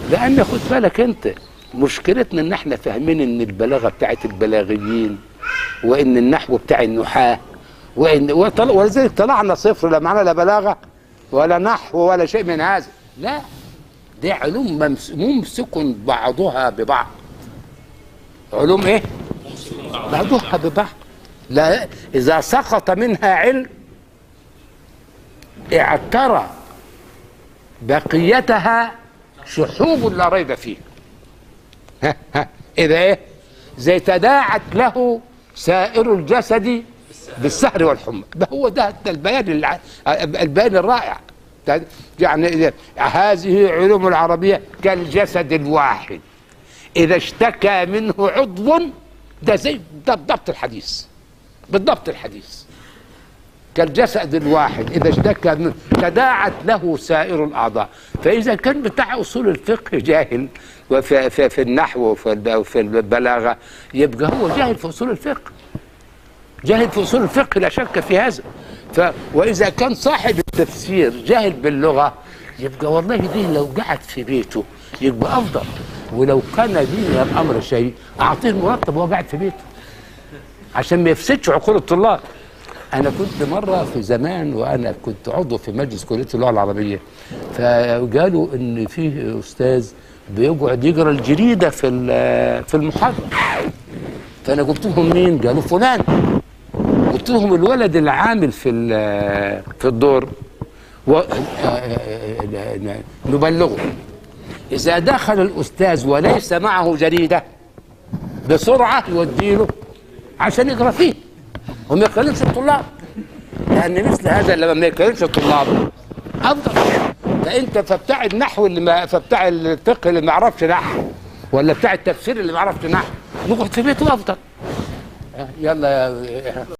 لان خد بالك انت مشكلتنا ان احنا فاهمين ان البلاغه بتاعت البلاغيين وان النحو بتاع النحاه وان وطل- ولذلك طلعنا صفر لا معنا لا بلاغه ولا نحو ولا شيء من هذا لا دي علوم ممس- ممسك بعضها ببعض علوم ايه بعضها ببعض لا اذا سقط منها علم اعترى بقيتها شحوب لا ريب فيه ها ها اذا ايه زي تداعت له سائر الجسد بالسهر والحمى ده هو ده البيان الع... البيان الرائع يعني هذه علوم العربية كالجسد الواحد إذا اشتكى منه عضو ده زي ده بالضبط الحديث بالضبط الحديث كالجسد الواحد إذا اشتكى منه تداعت له سائر الأعضاء فإذا كان بتاع أصول الفقه جاهل وفي في, في النحو وفي الب- وفي البلاغة يبقى هو جاهل في أصول الفقه جاهل في أصول الفقه لا شك في هذا ف وإذا كان صاحب التفسير جاهل باللغة يبقى والله دي لو قعد في بيته يبقى أفضل ولو كان دي من الأمر شيء أعطيه مرتب وهو قاعد في بيته عشان ما يفسدش عقول الطلاب انا كنت مره في زمان وانا كنت عضو في مجلس كليه اللغه العربيه فقالوا ان فيه استاذ بيقعد يقرا الجريده في ال- في المحاضره فانا قلت لهم مين قالوا فلان قلت لهم الولد اللي عامل في ال- في الدور و... نبلغه اذا دخل الاستاذ وليس معه جريده بسرعه يوديله عشان يقرا فيه وما يكلمش الطلاب لان مثل هذا لما ما يكلمش الطلاب افضل فانت فبتاع النحو اللي ما فبتاع الفقه اللي ما يعرفش نحو ولا بتاع التفسير اللي ما يعرفش نحو نقعد في بيته افضل يلا يا